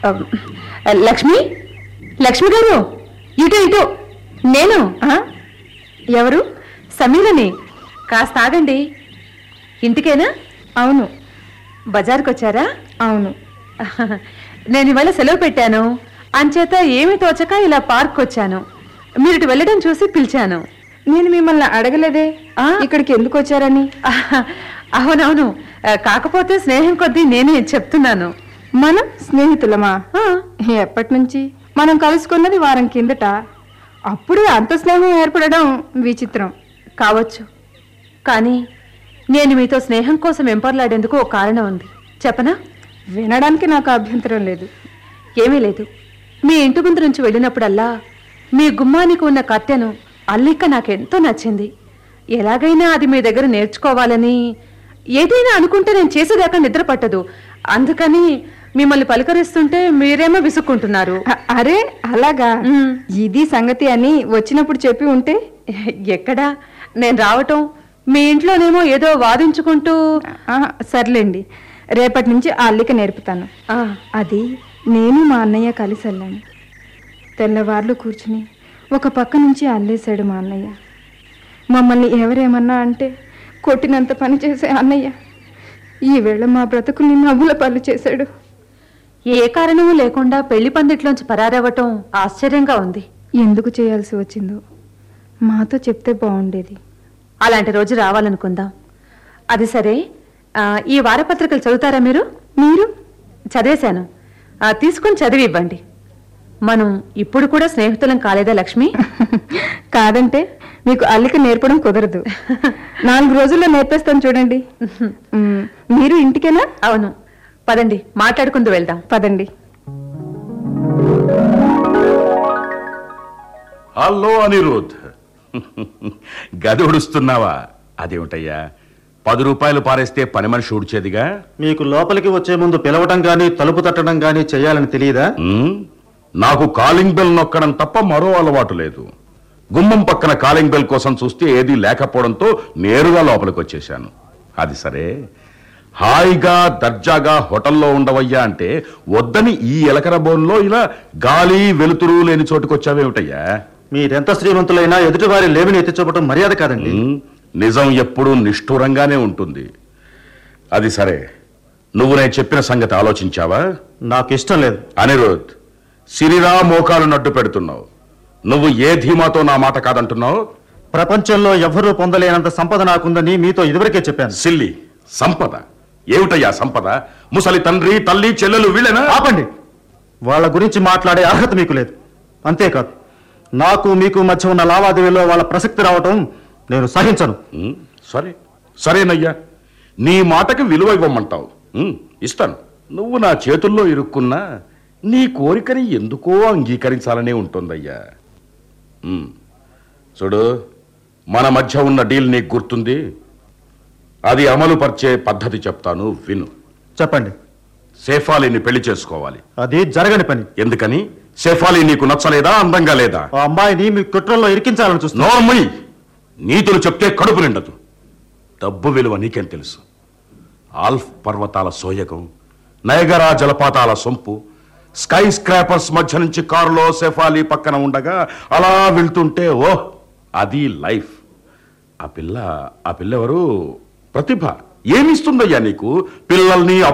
లక్ష్మి లక్ష్మి గారు ఇటు ఇటు నేను ఆ? ఎవరు సమీరని కాస్త ఆగండి ఇంటికేనా అవును బజార్కి వచ్చారా అవును నేను ఇవాళ సెలవు పెట్టాను అంచేత ఏమి తోచక ఇలా పార్క్ వచ్చాను మీరు ఇటు వెళ్ళడం చూసి పిలిచాను నేను మిమ్మల్ని అడగలేదే ఆ? ఇక్కడికి ఎందుకు వచ్చారని అవునవును ఆ, కాకపోతే స్నేహం కొద్దీ నేనే చెప్తున్నాను మనం స్నేహితులమా ఆ, ఎప్పటి నుంచి మనం కలుసుకున్నది వారం కిందట అప్పుడే అంత స్నేహం ఏర్పడడం విచిత్రం కావచ్చు కానీ నేను మీతో స్నేహం కోసం వెంపర్లాడేందుకు ఒక కారణం ఉంది చెప్పనా వినడానికి నాకు అభ్యంతరం లేదు ఏమీ లేదు మీ ఇంటి ముందు నుంచి వెళ్ళినప్పుడల్లా మీ గుమ్మానికి ఉన్న కత్తెను అల్లిక నాకెంతో నచ్చింది ఎలాగైనా అది మీ దగ్గర నేర్చుకోవాలని ఏదైనా అనుకుంటే నేను చేసేదాకా నిద్ర పట్టదు అందుకని మిమ్మల్ని పలకరిస్తుంటే మీరేమో విసుక్కుంటున్నారు అ- అరే అలాగా మ్. ఇది సంగతి అని వచ్చినప్పుడు చెప్పి ఉంటే ఎక్కడా నేను రావటం మీ ఇంట్లోనేమో ఏదో వాదించుకుంటూ ఆ, సర్లేండి రేపటి నుంచి ఆ అల్లిక నేర్పుతాను ఆ, అది నేను మా అన్నయ్య కలిసి వెళ్ళాను తెల్లవార్లు కూర్చుని ఒక పక్క నుంచి అల్లేశాడు మా అన్నయ్య మమ్మల్ని ఎవరేమన్నా అంటే కొట్టినంత పని చేసే అన్నయ్య ఈ వేళ మా బ్రతుకుని నవ్వుల పనులు చేశాడు ఏ కారణము లేకుండా పెళ్లి పందిట్లోంచి పరారవ్వటం ఆశ్చర్యంగా ఉంది ఎందుకు చేయాల్సి వచ్చిందో మాతో చెప్తే బాగుండేది అలాంటి రోజు రావాలనుకుందాం అది సరే ఆ, ఈ వారపత్రికలు చదువుతారా మీరు మీరు చదివేశాను ఆ, తీసుకొని చదివి ఇవ్వండి మనం ఇప్పుడు కూడా స్నేహితులం కాలేదా లక్ష్మి కాదంటే మీకు అల్లిక నేర్పడం కుదరదు నాలుగు రోజుల్లో నేర్పేస్తాను చూడండి మ్, మీరు ఇంటికేనా అవును పదండి మాట్లాడుకుంటూ వెళ్దాం పదండి హలో అనిరుద్ గది ఉడుస్తున్నావా అదేమిటయ్యా పది రూపాయలు పారేస్తే పని మనిషి ఉడిచేదిగా మీకు లోపలికి వచ్చే ముందు పిలవటం గాని తలుపు తట్టడం గాని చేయాలని తెలియదా ఉమ్, నాకు కాలింగ్ బెల్ నొక్కడం తప్ప మరో అలవాటు లేదు గుమ్మం పక్కన కాలింగ్ బెల్ కోసం చూస్తే ఏదీ లేకపోవడంతో నేరుగా లోపలికి వచ్చేశాను అది సరే హాయిగా దర్జాగా హోటల్లో ఉండవయ్యా అంటే వద్దని ఈ ఎలకర బోన్లో ఇలా గాలి వెలుతురు లేని చోటుకొచ్చావేమిటయ్యా మీరెంత శ్రీమంతులైనా ఎదుటివారి లేమిని ఎత్తి చూపటం మర్యాద కాదండి ఉమ్, నిజం ఎప్పుడూ నిష్ఠూరంగానే ఉంటుంది అది సరే నువ్వు నేను చెప్పిన సంగతి ఆలోచించావా నాకు ఇష్టం లేదు అనిరుద్ సిరిరా మోకాలు నడ్డు పెడుతున్నావు నువ్వు ఏ ధీమాతో నా మాట కాదంటున్నావు ప్రపంచంలో ఎవ్వరూ పొందలేనంత సంపద నాకుందని మీతో ఇదివరకే చెప్పాను సిల్లి సంపద ఏమిటయ్యా సంపద ముసలి తండ్రి తల్లి చెల్లెలు వీళ్ళేనా ఆపండి వాళ్ళ గురించి మాట్లాడే అర్హత మీకు లేదు అంతేకాదు నాకు మీకు మధ్య ఉన్న లావాదేవీలో వాళ్ళ ప్రసక్తి రావటం నేను సహించను ఉమ్, సరే సరేనయ్యా నీ మాటకి విలువ ఇవ్వమంటావు ఉమ్, ఇస్తాను నువ్వు నా చేతుల్లో ఇరుక్కున్నా నీ కోరికని ఎందుకో అంగీకరించాలనే ఉంటుందయ్యా ఉమ్, చూడు మన మధ్య ఉన్న డీల్ నీకు గుర్తుంది అది అమలు పరిచే పద్ధతి చెప్తాను విను చెప్పండి సేఫాలిని పెళ్లి చేసుకోవాలి అది జరగని పని ఎందుకని సేఫాలి నీకు నచ్చలేదా అందంగా లేదా ఆ అమ్మాయిని మీ కుట్రల్లో ఇరికించాలని చూస్తున్నా నోర్మణి నీతులు చెప్తే కడుపు నిండదు డబ్బు విలువ నీకేం తెలుసు ఆల్ఫ్ పర్వతాల సోయగం నయగరా జలపాతాల సొంపు స్కై స్క్రాపర్స్ మధ్య నుంచి కారులో సెఫాలి పక్కన ఉండగా అలా వెళ్తుంటే ఓహ్ అది లైఫ్ ఆ పిల్ల ఆ పిల్ల ఎవరు ప్రతిభ ఏమిస్తుందయ్యా నీకు పిల్లల్ని